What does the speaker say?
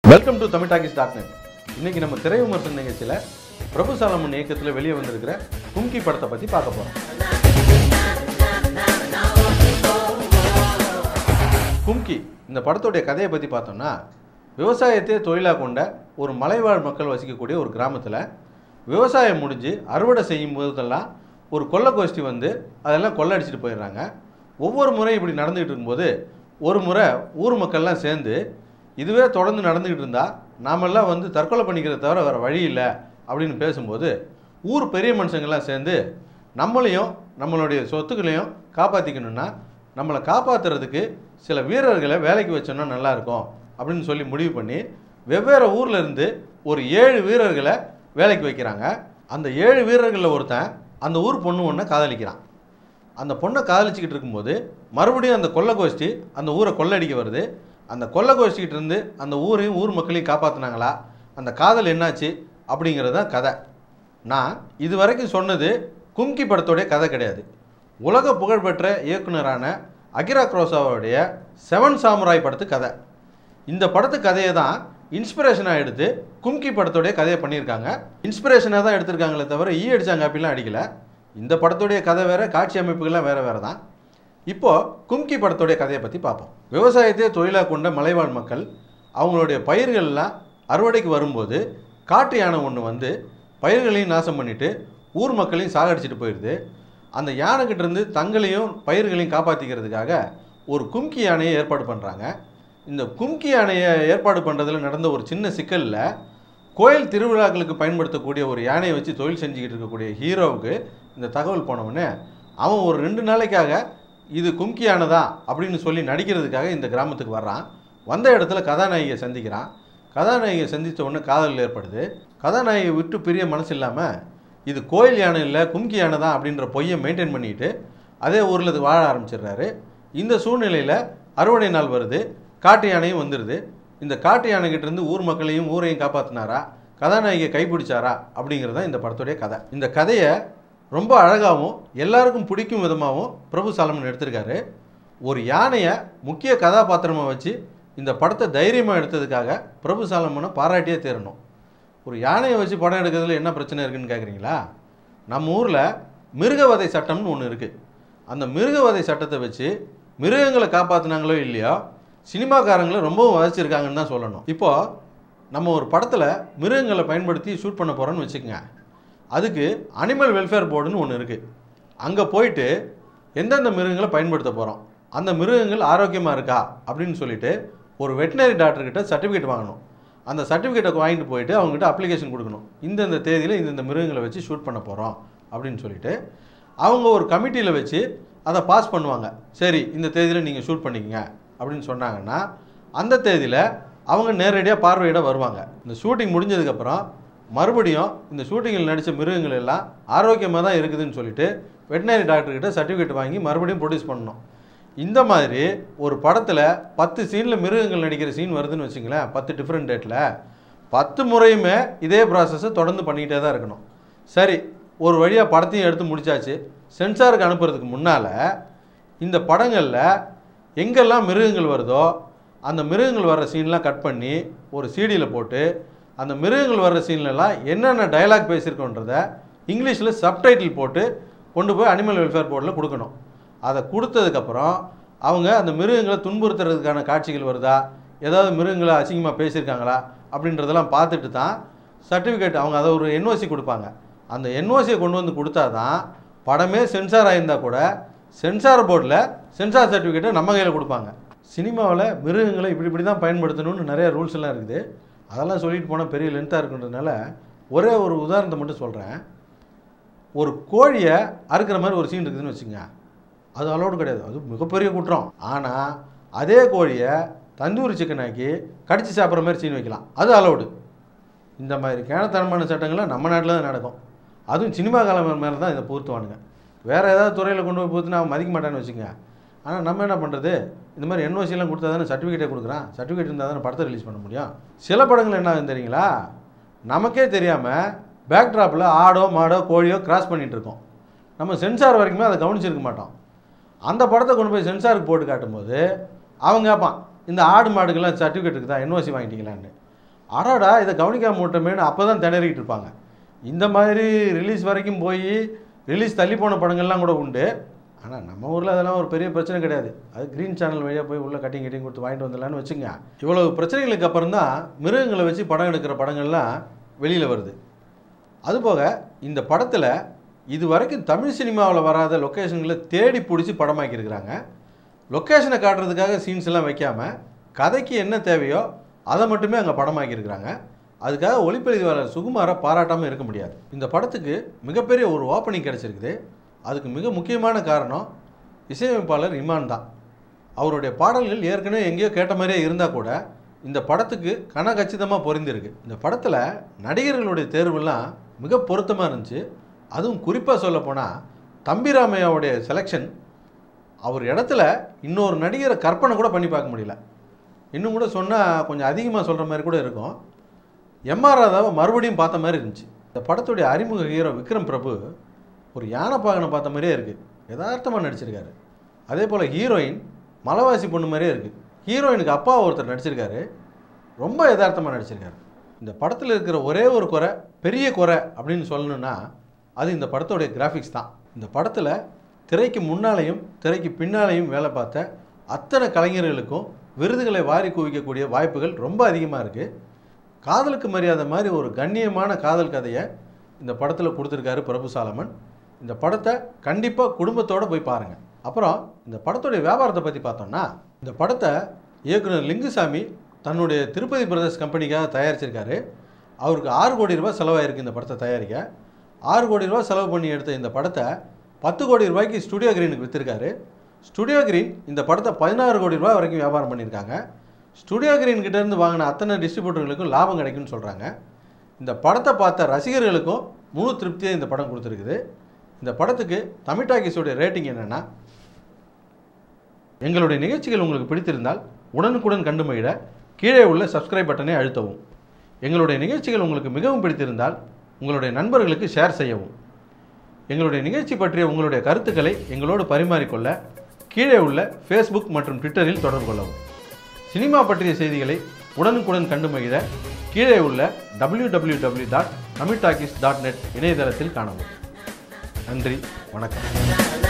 welcome to Tamil talkies dot net இன்னைக்கு நம்ம திரை விமர்சன நிகழ்ச்சியில் பிரபு சாலமன் இயக்கத்தில் வெளியே வந்திருக்கிற கும்கி படத்தை பற்றி பார்க்க போகிறோம் கும்கி இந்த படத்துடைய கதையை பற்றி பார்த்தோம்னா விவசாயத்தையே தொழிலாக கொண்ட ஒரு மலைவாழ் மக்கள் வசிக்கக்கூடிய ஒரு கிராமத்தில் விவசாயம் முடிஞ்சு அறுவடை செய்யும் போதெல்லாம் ஒரு கொள்ள கோஷ்டி வந்து அதெல்லாம் கொள்ளடிச்சிட்டு போயிடுறாங்க ஒவ்வொரு முறையும் இப்படி நடந்துகிட்டு இருக்கும்போது ஒரு முறை ஊர் மக்கள்லாம் சேர்ந்து இதுவே தொடர்ந்து நடந்துக்கிட்டு இருந்தால் நாமெல்லாம் வந்து தற்கொலை பண்ணிக்கிறத தவிர வேறு வழி இல்லை அப்படின்னு பேசும்போது ஊர் பெரிய மனுஷங்கள்லாம் சேர்ந்து நம்மளையும் நம்மளுடைய சொத்துக்களையும் காப்பாற்றிக்கணும்னா நம்மளை காப்பாற்றுறதுக்கு சில வீரர்களை வேலைக்கு வச்சோன்னா நல்லாயிருக்கும் அப்படின்னு சொல்லி முடிவு பண்ணி வெவ்வேறு ஊர்ல இருந்து ஒரு ஏழு வீரர்களை வேலைக்கு வைக்கிறாங்க அந்த ஏழு வீரர்களில் ஒருத்தன் அந்த ஊர் பொண்ணு ஒன்றை காதலிக்கிறான் அந்த பொண்ணை காதலிச்சுக்கிட்டு இருக்கும்போது மறுபடியும் அந்த கொள்ள கோஷ்டி அந்த ஊரை கொள்ளடிக்க வருது அந்த கொள்ள கோஷ்டிக்கிட்ட இருந்து அந்த ஊரையும் ஊர் மக்களையும் காப்பாற்றினாங்களா அந்த காதல் என்னாச்சு அப்படிங்கிறது தான் கதை நான் இது வரைக்கும் சொன்னது கும்கி படத்தோடைய கதை கிடையாது உலக புகழ்பெற்ற இயக்குனரான அகிரா குரோசாவோடைய செவன் சாமுராய் படத்து கதை இந்த படத்து கதையை தான் இன்ஸ்பிரேஷனாக எடுத்து கும்கி படத்தோடைய கதையை பண்ணியிருக்காங்க இன்ஸ்பிரேஷனாக தான் எடுத்திருக்காங்களே தவிர ஈ அடிச்சாங்க அப்படிலாம் அடிக்கல இந்த படத்துடைய கதை வேற காட்சி அமைப்புகள்லாம் வேற வேற தான் இப்போ கும்கி படத்துடைய கதையை பற்றி பார்ப்போம் விவசாயத்தையே தொழிலாக கொண்ட மலைவாழ் மக்கள் அவங்களுடைய பயிர்கள்லாம் அறுவடைக்கு வரும்போது காட்டு யானை ஒன்று வந்து பயிர்களையும் நாசம் பண்ணிட்டு ஊர் மக்களையும் சாகடிச்சிட்டு போயிடுது அந்த யானைக்கிட்ட இருந்து தங்களையும் பயிர்களையும் காப்பாற்றிக்கிறதுக்காக ஒரு கும்கி யானையை ஏற்பாடு பண்ணுறாங்க இந்த கும்கி யானையை ஏற்பாடு பண்ணுறதுல நடந்த ஒரு சின்ன சிக்கலில் கோயில் திருவிழாக்களுக்கு பயன்படுத்தக்கூடிய ஒரு யானையை வச்சு தொழில் செஞ்சுக்கிட்டு இருக்கக்கூடிய ஹீரோவுக்கு இந்த தகவல் போனவுடனே அவன் ஒரு ரெண்டு நாளைக்காக இது கும்கி யானை தான் அப்படின்னு சொல்லி நடிக்கிறதுக்காக இந்த கிராமத்துக்கு வர்றான் வந்த இடத்துல கதாநாயகியை சந்திக்கிறான் கதாநாயகியை சந்தித்த உடனே காதல் ஏற்படுது கதாநாயகியை விட்டு பிரிய மனசு இல்லாமல் இது கோயில் யானை இல்லை கும்கி யானை தான் அப்படின்ற பொய்யை மெயின்டைன் பண்ணிட்டு அதே ஊரில் இது வாழ ஆரம்பிச்சிடுறாரு இந்த சூழ்நிலையில் அறுவடை நாள் வருது காட்டு யானையும் வந்துடுது இந்த காட்டு யானைகிட்ட இருந்து ஊர் மக்களையும் ஊரையும் காப்பாற்றினாரா கதாநாயகியை கைப்பிடிச்சாரா அப்படிங்கிறது தான் இந்த படத்துடைய கதை இந்த கதையை ரொம்ப அழகாகவும் எல்லாருக்கும் பிடிக்கும் விதமாகவும் பிரபு சாலமன் எடுத்திருக்காரு ஒரு யானையை முக்கிய கதாபாத்திரமாக வச்சு இந்த படத்தை தைரியமாக எடுத்ததுக்காக பிரபு சாலமனை பாராட்டியே தேரணும் ஒரு யானையை வச்சு படம் எடுக்கிறதுல என்ன பிரச்சனை இருக்குன்னு கேட்குறீங்களா நம்ம ஊரில் மிருகவதை சட்டம்னு ஒன்று இருக்குது அந்த மிருகவதை சட்டத்தை வச்சு மிருகங்களை காப்பாற்றினாங்களோ இல்லையோ சினிமாக்காரங்களை ரொம்பவும் வதச்சிருக்காங்கன்னு தான் சொல்லணும் இப்போது நம்ம ஒரு படத்தில் மிருகங்களை பயன்படுத்தி ஷூட் பண்ண போகிறோன்னு வச்சுக்கோங்க அதுக்கு அனிமல் வெல்ஃபேர் போர்டுன்னு ஒன்று இருக்குது அங்கே போயிட்டு எந்தெந்த மிருகங்களை பயன்படுத்த போகிறோம் அந்த மிருகங்கள் ஆரோக்கியமாக இருக்கா அப்படின்னு சொல்லிட்டு ஒரு வெட்டினரி டாக்டர்கிட்ட சர்டிஃபிகேட் வாங்கணும் அந்த சர்டிஃபிகேட்டை வாங்கிட்டு போயிட்டு அவங்ககிட்ட அப்ளிகேஷன் கொடுக்கணும் இந்தந்த தேதியில் இந்தந்த மிருகங்களை வச்சு ஷூட் பண்ண போகிறோம் அப்படின்னு சொல்லிட்டு அவங்க ஒரு கமிட்டியில் வச்சு அதை பாஸ் பண்ணுவாங்க சரி இந்த தேதியில் நீங்கள் ஷூட் பண்ணிக்கங்க அப்படின்னு சொன்னாங்கன்னா அந்த தேதியில் அவங்க நேரடியாக பார்வையிட வருவாங்க இந்த ஷூட்டிங் முடிஞ்சதுக்கப்புறம் மறுபடியும் இந்த ஷூட்டிங்கில் நடித்த மிருகங்கள் எல்லாம் ஆரோக்கியமாக தான் இருக்குதுன்னு சொல்லிட்டு வெட்டினரி டாக்டர்கிட்ட சர்டிஃபிகேட் வாங்கி மறுபடியும் ப்ரொடியூஸ் பண்ணணும் இந்த மாதிரி ஒரு படத்தில் பத்து சீனில் மிருகங்கள் நடிக்கிற சீன் வருதுன்னு வச்சுங்களேன் பத்து டிஃப்ரெண்ட் டேட்டில் பத்து முறையுமே இதே ப்ராசஸை தொடர்ந்து பண்ணிக்கிட்டே தான் இருக்கணும் சரி ஒரு வழியாக படத்தையும் எடுத்து முடிச்சாச்சு சென்சாருக்கு அனுப்புறதுக்கு முன்னால் இந்த படங்களில் எங்கெல்லாம் மிருகங்கள் வருதோ அந்த மிருகங்கள் வர்ற சீன்லாம் கட் பண்ணி ஒரு சீடியில் போட்டு அந்த மிருகங்கள் வர்ற சீன்லலாம் என்னென்ன டயலாக் பேசியிருக்கோன்றத இங்கிலீஷில் சப்டைட்டில் போட்டு கொண்டு போய் அனிமல் வெல்ஃபேர் போர்டில் கொடுக்கணும் அதை கொடுத்ததுக்கப்புறம் அவங்க அந்த மிருகங்களை துன்புறுத்துறதுக்கான காட்சிகள் வருதா ஏதாவது மிருகங்களை அசிங்கமாக பேசியிருக்காங்களா அப்படின்றதெல்லாம் பார்த்துட்டு தான் சர்டிஃபிகேட் அவங்க அதை ஒரு என்ஓசி கொடுப்பாங்க அந்த என்ஓசியை கொண்டு வந்து கொடுத்தா தான் படமே சென்சார் ஆயிருந்தால் கூட சென்சார் போர்டில் சென்சார் சர்டிஃபிகேட்டை நம்ம கையில் கொடுப்பாங்க சினிமாவில் மிருகங்களை இப்படி இப்படி தான் பயன்படுத்தணும்னு நிறைய ரூல்ஸ் எல்லாம் இருக்குது அதெல்லாம் சொல்லிட்டு போனால் பெரிய லென்த்தாக இருக்குன்றதுனால ஒரே ஒரு உதாரணத்தை மட்டும் சொல்கிறேன் ஒரு கோழியை அறுக்கிற மாதிரி ஒரு சீன் இருக்குதுன்னு வச்சுங்க அது அலோடு கிடையாது அது மிகப்பெரிய குற்றம் ஆனால் அதே கோழியை தந்தூரி சிக்கன் ஆக்கி கடிச்சு சாப்பிட்ற மாதிரி சீன் வைக்கலாம் அது அலோடு இந்த மாதிரி கேனத்தனமான சட்டங்கள்லாம் நம்ம நாட்டில் தான் நடக்கும் அதுவும் சினிமா காலம் மேலே தான் இதை பொறுத்துவானுங்க வேறு ஏதாவது துறையில் கொண்டு போய் பொறுத்துனா அவன் மதிக்க மாட்டான்னு வச்சுங்க ஆனால் நம்ம என்ன பண்ணுறது இந்த மாதிரி என்ஓசிலாம் கொடுத்தா தானே சர்டிஃபிகேட்டே கொடுக்குறான் சர்டிஃபிகேட் இருந்தால் தானே படத்தை ரிலீஸ் பண்ண முடியும் சில படங்கள் என்ன ஆகுதுன்னு தெரியுங்களா நமக்கே தெரியாமல் பேக்ட்ராப்பில் ஆடோ மாடோ கோழியோ கிராஸ் பண்ணிகிட்டு இருக்கோம் நம்ம சென்சார் வரைக்குமே அதை கவனிச்சிருக்க மாட்டோம் அந்த படத்தை கொண்டு போய் சென்சாருக்கு போட்டு காட்டும்போது அவன் கேட்பான் இந்த ஆடு மாடுக்கெல்லாம் சர்டிஃபிகேட் இருக்குதா என்ஓசி வாங்கிட்டீங்களான்னு அடாடா இதை கவனிக்காம விட்டோமேனு அப்போ தான் திணறிக்கிட்டு இருப்பாங்க இந்த மாதிரி ரிலீஸ் வரைக்கும் போய் ரிலீஸ் தள்ளி போன படங்கள்லாம் கூட உண்டு ஆனால் நம்ம ஊரில் அதெல்லாம் ஒரு பெரிய பிரச்சனை கிடையாது அது க்ரீன் சேனல் வழியாக போய் உள்ள கட்டிங் கட்டிங் கொடுத்து வாங்கிட்டு வந்துடலான்னு வச்சுங்க இவ்வளவு பிரச்சனைகளுக்கு அப்புறம் தான் மிருகங்களை வச்சு படம் எடுக்கிற படங்கள்லாம் வெளியில் வருது அதுபோக இந்த படத்தில் இது வரைக்கும் தமிழ் சினிமாவில் வராத லொக்கேஷன்களை தேடி பிடிச்சி படமாக்கியிருக்கிறாங்க லொக்கேஷனை காட்டுறதுக்காக சீன்ஸ் எல்லாம் வைக்காமல் கதைக்கு என்ன தேவையோ அதை மட்டுமே அங்கே படமாக்கியிருக்கிறாங்க அதுக்காக ஒளிப்பதிவாளர் சுகுமாரை பாராட்டாமல் இருக்க முடியாது இந்த படத்துக்கு மிகப்பெரிய ஒரு ஓப்பனிங் கிடச்சிருக்குது அதுக்கு மிக முக்கியமான காரணம் இசையமைப்பாளர் இமான் தான் அவருடைய பாடல்கள் ஏற்கனவே எங்கேயோ கேட்ட மாதிரியே இருந்தால் கூட இந்த படத்துக்கு கனகச்சிதமாக பொருந்திருக்கு இந்த படத்தில் நடிகர்களுடைய தேர்வெல்லாம் மிக பொருத்தமாக இருந்துச்சு அதுவும் குறிப்பாக சொல்லப்போனால் தம்பிராமையாவுடைய செலெக்ஷன் அவர் இடத்துல இன்னொரு நடிகரை கற்பனை கூட பண்ணி பார்க்க முடியல இன்னும் கூட சொன்னால் கொஞ்சம் அதிகமாக சொல்கிற மாதிரி கூட இருக்கும் எம்ஆர் ராதாவை மறுபடியும் பார்த்த மாதிரி இருந்துச்சு இந்த படத்துடைய அறிமுக ஹீரோ விக்ரம் பிரபு ஒரு யானை பாகனை பார்த்த மாதிரியே இருக்குது யதார்த்தமாக நடிச்சிருக்காரு அதே போல் ஹீரோயின் மலவாசி பொண்ணு மாதிரியே இருக்குது ஹீரோயினுக்கு அப்பா ஒருத்தர் நடிச்சிருக்காரு ரொம்ப யதார்த்தமாக நடிச்சிருக்காரு இந்த படத்தில் இருக்கிற ஒரே ஒரு குறை பெரிய குறை அப்படின்னு சொல்லணும்னா அது இந்த படத்தோடைய கிராஃபிக்ஸ் தான் இந்த படத்தில் திரைக்கு முன்னாலேயும் திரைக்கு பின்னாலேயும் வேலை பார்த்த அத்தனை கலைஞர்களுக்கும் விருதுகளை வாரி குவிக்கக்கூடிய வாய்ப்புகள் ரொம்ப அதிகமாக இருக்குது காதலுக்கு மரியாதை மாதிரி ஒரு கண்ணியமான காதல் கதையை இந்த படத்தில் கொடுத்துருக்காரு பிரபு சாலமன் இந்த படத்தை கண்டிப்பாக குடும்பத்தோடு போய் பாருங்கள் அப்புறம் இந்த படத்துடைய வியாபாரத்தை பற்றி பார்த்தோம்னா இந்த படத்தை இயக்குனர் லிங்குசாமி தன்னுடைய திருப்பதி பிரதர்ஸ் கம்பெனிக்காக தயாரிச்சிருக்காரு அவருக்கு ஆறு கோடி ரூபாய் செலவாயிருக்கு இந்த படத்தை தயாரிக்க ஆறு கோடி ரூபாய் செலவு பண்ணி எடுத்த இந்த படத்தை பத்து கோடி ரூபாய்க்கு ஸ்டுடியோ கிரீனுக்கு விற்றுருக்காரு ஸ்டுடியோ கிரீன் இந்த படத்தை பதினாறு கோடி ரூபாய் வரைக்கும் வியாபாரம் பண்ணியிருக்காங்க ஸ்டுடியோ கிரீன் கிட்டேருந்து வாங்கின அத்தனை டிஸ்ட்ரிபியூட்டர்களுக்கும் லாபம் கிடைக்கும்னு சொல்கிறாங்க இந்த படத்தை பார்த்த ரசிகர்களுக்கும் முழு திருப்தியை இந்த படம் கொடுத்துருக்குது இந்த படத்துக்கு தமிழ் டாக்கீஸோடைய ரேட்டிங் என்னென்னா எங்களுடைய நிகழ்ச்சிகள் உங்களுக்கு பிடித்திருந்தால் உடனுக்குடன் கண்டு மகிழ கீழே உள்ள சப்ஸ்கிரைப் பட்டனை அழுத்தவும் எங்களுடைய நிகழ்ச்சிகள் உங்களுக்கு மிகவும் பிடித்திருந்தால் உங்களுடைய நண்பர்களுக்கு ஷேர் செய்யவும் எங்களுடைய நிகழ்ச்சி பற்றிய உங்களுடைய கருத்துக்களை எங்களோடு பரிமாறிக்கொள்ள கீழே உள்ள ஃபேஸ்புக் மற்றும் ட்விட்டரில் தொடர்பு கொள்ளவும் சினிமா பற்றிய செய்திகளை உடனுக்குடன் கண்டு மகிழ கீழே உள்ள W W W dot Tamil talkies dot net இணையதளத்தில் காணவும் நன்றி வணக்கம்